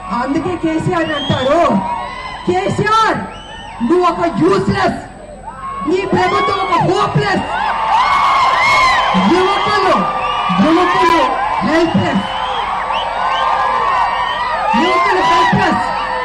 అందుకే కేసీఆర్ అంటారు కేసీఆర్ నువ్వు ఒక యూస్లెస్ నీ ప్రభుత్వం ఒక హోప్లెస్ యువకులు యువకులు హెల్ప్లెస్ యువకులు హెల్ప్లెస్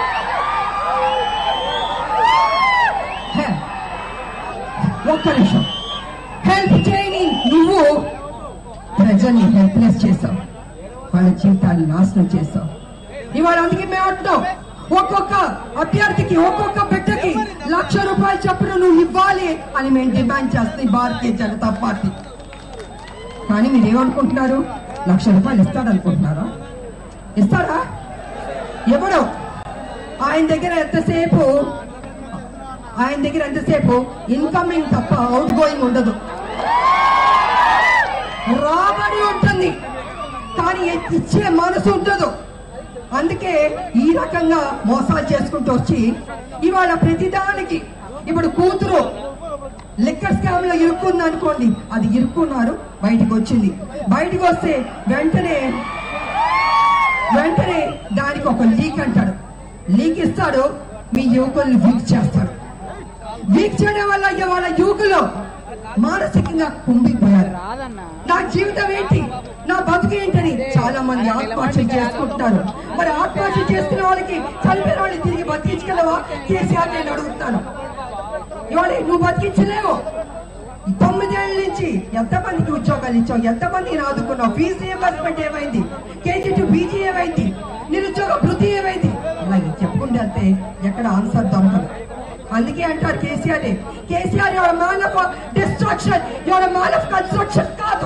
ఒక్క నిమిషం హెల్ప్ చేయని నువ్వు ప్రజల్ని హెల్ప్లెస్ చేసావు వాళ్ళ జీవితాన్ని నాశనం చేసావు ఇవాళ అందుకే మేము అంటున్నాం ఒక్కొక్క అభ్యర్థికి ఒక్కొక్క బిడ్డకి లక్ష రూపాయలు చొప్పున నువ్వు ఇవ్వాలి అని మేము డిమాండ్ చేస్తాం భారతీయ జనతా పార్టీ కానీ మీరు ఏమనుకుంటున్నారు లక్ష రూపాయలు ఇస్తాడనుకుంటున్నారా ఇస్తాడా ఎవడు ఆయన దగ్గర ఎంతసేపు ఆయన దగ్గర ఎంతసేపు ఇన్కమింగ్ తప్ప అవుట్ గోయింగ్ ఉండదు రాబడి ఉంటుంది కానీ ఇచ్చే మనసు ఉండదు అందుకే ఈ రకంగా మోసాలు చేసుకుంటూ వచ్చి ఇవాళ ప్రతిదానికి ఇప్పుడు కూతురు లిక్కర్ స్కామ్ లో ఇరుక్కుంది అనుకోండి అది ఇరుక్కున్నారు బయటికి వచ్చింది బయటికి వస్తే వెంటనే వెంటనే దానికి ఒక లీక్ అంటాడు లీక్ ఇస్తాడు మీ యువకుల్ని వీక్ చేస్తాడు వీక్ చేయడం వల్ల ఇవాళ యువకులు మానసికంగా కుంగిపోయారు నా జీవితం ఏంటి నా బతుకు ఏంటని చాలా మంది ఆత్మహత్య చేసుకుంటున్నారు మరి ఆత్మహత్య చేసుకునే వాళ్ళకి చనిపోయిన వాళ్ళని తిరిగి బతికించగలవా కేసీఆర్ నేను అడుగుతాను ఇవాళ నువ్వు బతికించలేవు తొమ్మిదేళ్ల నుంచి ఎంతమందికి ఉద్యోగాలు ఇచ్చావు ఎంతమందిని ఆదుకున్నావు ఫీజు రియంబర్స్మెంట్ ఏమైంది కేజీ టు పీజీ ఏమైంది నిరుద్యోగ వృద్ధి ఏమైంది ఇలా చెప్పుకుంటే వెళ్తే ఎక్కడ ఆన్సర్ దొరకదు అందుకే అంటారు కేసీఆర్ కేసీఆర్ ఎవరు మ్యాన్ ఆఫ్ డిస్ట్రక్షన్ ఎవరు మ్యాన్ ఆఫ్ కన్స్ట్రక్షన్ కాదు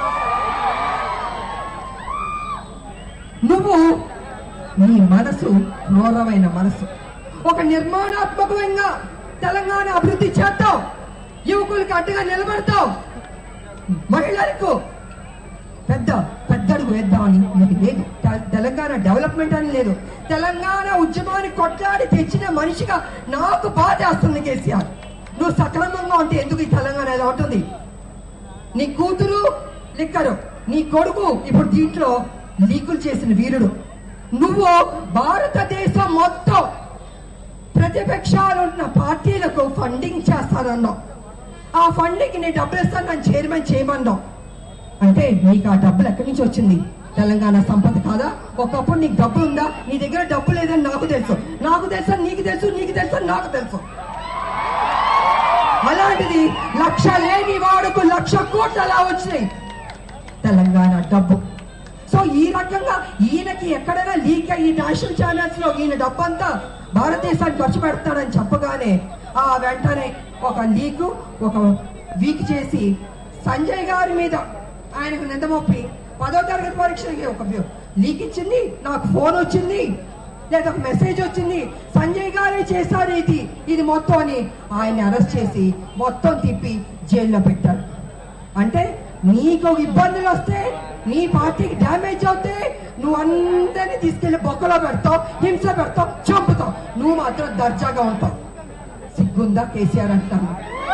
నువ్వు నీ మనసు క్రూరమైన మనసు ఒక నిర్మాణాత్మకంగా తెలంగాణ అభివృద్ధి చేస్తావు యువకులకు అడ్డుగా నిలబడతావు మహిళలకు పెద్ద పెద్దడుగు వేద్దామని నీకు లేదు తె- తెలంగాణ డెవలప్మెంట్ అని లేదు తెలంగాణ ఉద్యమాన్ని కొట్లాడి తెచ్చిన మనిషిగా నాకు బాధేస్తుంది కేసీఆర్ నువ్వు సక్రమంగా ఉంటే ఎందుకు ఈ తెలంగాణ ఇలా ఉంటుంది నీ కూతురు లిక్కరు నీ కొడుకు ఇప్పుడు దీంట్లో లీకులు చేసిన వీరుడు నువ్వు భారతదేశం మొత్తం ప్రతిపక్షాలు ఉన్న పార్టీలకు ఫండింగ్ చేస్తానన్నావు ఆ ఫండింగ్ నీ డబ్బులు ఇస్తాను నన్ను చైర్మన్ చేయమన్నావు అంటే నీకు ఆ డబ్బులు ఎక్కడి నుంచి వచ్చింది తెలంగాణ సంపద కాదా ఒకప్పుడు నీకు డబ్బు ఉందా నీ దగ్గర డబ్బు లేదని నాకు తెలుసు నాకు తెలుసా నీకు తెలుసు నీకు తెలుసు నాకు తెలుసు అలాంటిది లక్ష లేని వాడుకు లక్ష కోట్లు అలా వచ్చినాయి తెలంగాణ డబ్బు సో ఈ రకంగా ఈయనకి ఎక్కడైనా లీక్ అయ్యి నేషనల్ ఛానల్స్ లో ఈయన డబ్బంతా భారతదేశానికి ఖర్చు పెడతాడని చెప్పగానే ఆ వెంటనే ఒక లీక్ ఒక వీక్ చేసి సంజయ్ గారి మీద ఆయనకు నిందమొప్పి పదో తరగతి పరీక్షకి ఒక లీక్ ఇచ్చింది నాకు ఫోన్ వచ్చింది లేదా ఒక మెసేజ్ వచ్చింది సంజయ్ గారే చేశారు ఇది ఇది మొత్తం అని ఆయన్ని అరెస్ట్ చేసి మొత్తం తిప్పి జైల్లో పెట్టారు అంటే నీకు ఇబ్బందులు వస్తే నీ పార్టీకి డ్యామేజ్ అవుతే నువ్వు అందరినీ తీసుకెళ్లి బొక్కలో పెడతావు హింస పెడతావు చంపుతావు నువ్వు మాత్రం దర్జాగా ఉంటావు సిగ్గుందా కేసీఆర్ అంటాను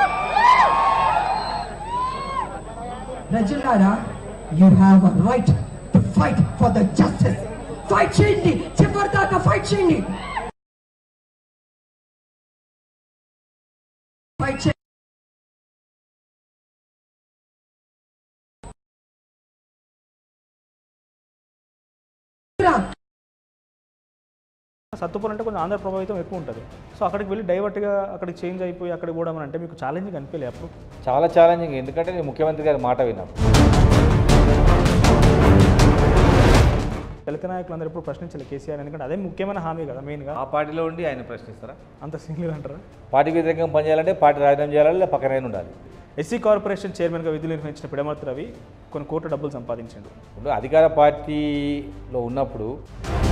ప్రజలారా you have a right to fight for the justice fight చేయండి చివరి దాకా ఫైట్ చేయండి ఫైట్ చేయండి సత్తుపూర్ అంటే కొంచెం ఆంధ్ర ప్రభావితం ఎక్కువ ఉంటుంది సో అక్కడికి వెళ్ళి డైవర్ట్గా అక్కడికి చేంజ్ అయిపోయి అక్కడికి పోవడం అని అంటే మీకు ఛాలెంజింగ్ అనిపించలే అప్పుడు చాలా ఛాలెంజింగ్ ఎందుకంటే నేను ముఖ్యమంత్రి గారి మాట విన్నాను దళిత నాయకులు అందరూ ఎప్పుడు ప్రశ్నించలేదు కేసీఆర్ ఎందుకంటే అదే ముఖ్యమైన హామీ కదా మెయిన్గా ఆ పార్టీలో ఉండి ఆయన ప్రశ్నిస్తారా అంత సీనియర్ అంటారా పార్టీ వ్యతిరేకంగా పనిచేయాలంటే పార్టీ రాజీనామా చేయాలి లేదా పక్కనే ఉండాలి ఎస్సీ కార్పొరేషన్ చైర్మన్గా విధులు నిర్వహించిన పిడమర్తి రవి కొన్ని కోట్ల డబ్బులు సంపాదించాడు ఇప్పుడు అధికార పార్టీలో ఉన్నప్పుడు